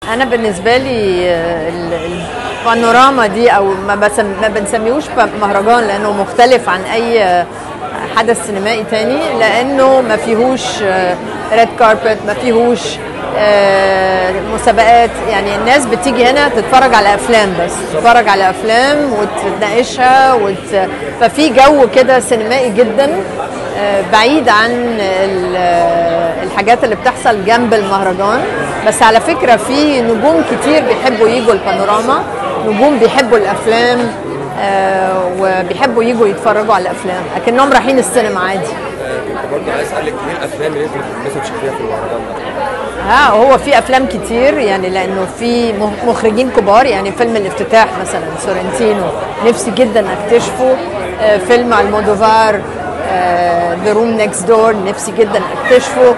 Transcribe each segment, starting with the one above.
انا بالنسبه لي آه، ال- البانوراما دي او ما, بسم ما بنسميهوش ب- مهرجان لانه مختلف عن اي آه، حدث سينمائي تاني لانه ما فيهوش ريد كاربت ما فيهوش آه، مسابقات يعني الناس بتيجي هنا تتفرج على افلام بس تتفرج على افلام وتناقشها وت... ففي جو كده سينمائي جدا آه، بعيد عن ال- آه، الحاجات اللي بتحصل جنب المهرجان بس على فكرة في نجوم كتير بيحبوا يجوا البانوراما نجوم بيحبوا الأفلام آه، وبيحبوا يجوا يتفرجوا على الأفلام لكنهم رايحين السينما عادي كنت برضه عايز اسالك ايه الافلام اللي انت بتتبسط تشوفيها في المهرجان ده؟ ها هو في افلام كتير يعني لانه في مخ- مخرجين كبار يعني فيلم الافتتاح مثلا سورنتينو نفسي جدا اكتشفه آه، فيلم المودوفار ذا روم نيكست دور نفسي جدا اكتشفه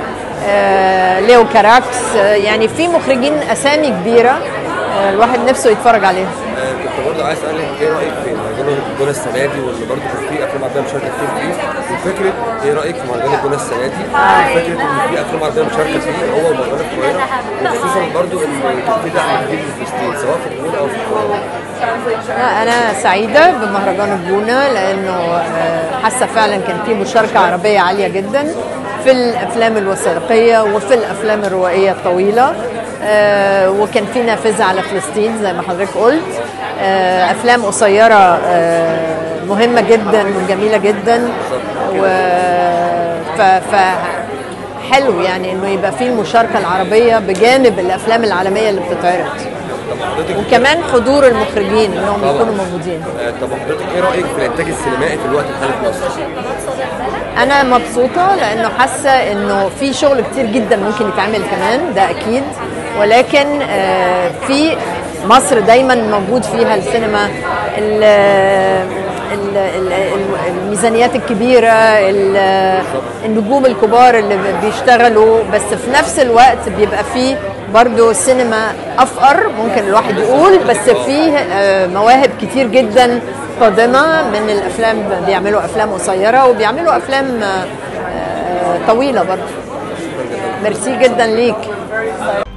آه، ليو كاراكس آه، يعني في مخرجين اسامي كبيره آه، الواحد نفسه يتفرج عليها آه، كنت برضه عايز اسالك ايه رايك في مهرجان الجونه السنه دي واللي برضه كان في افلام عربيه مشاركه كتير فيه وفكره ايه رايك في مهرجان الجونه السنه دي وفكره ان في افلام عربيه مشاركه فيه هو مهرجان القاهره وخصوصا برضه ان يكون في دعم كبير لفلسطين سواء في الجونه او في القاهره لا، أنا سعيدة بمهرجان الجونة لأنه آه، حاسة فعلا كان في مشاركة عربية عالية جدا في الأفلام الوثائقية وفي الأفلام الروائية الطويلة آه، وكان في نافذة على فلسطين زي ما حضرتك قلت آه، أفلام قصيرة آه، مهمة جدا وجميلة جدا و ف... ف... حلو يعني انه يبقى في المشاركه العربيه بجانب الافلام العالميه اللي بتتعرض طب حضرتك وكمان حضور المخرجين انهم يكونوا موجودين آه، طب حضرتك ايه رايك في الانتاج السينمائي في الوقت الحالي في مصر؟ انا مبسوطه لانه حاسه انه في شغل كتير جدا ممكن يتعمل كمان ده اكيد ولكن آه، في مصر دايما موجود فيها السينما ال- ال- ال- ال- الميزانيات الكبيره ال- النجوم الكبار اللي بيشتغلوا بس في نفس الوقت بيبقى فيه برضو سينما افقر ممكن الواحد يقول بس فيه آه، مواهب كتير جدا قادمه من الافلام بيعملوا افلام قصيره وبيعملوا افلام آه، آه، طويله برضو ميرسي جدا ليك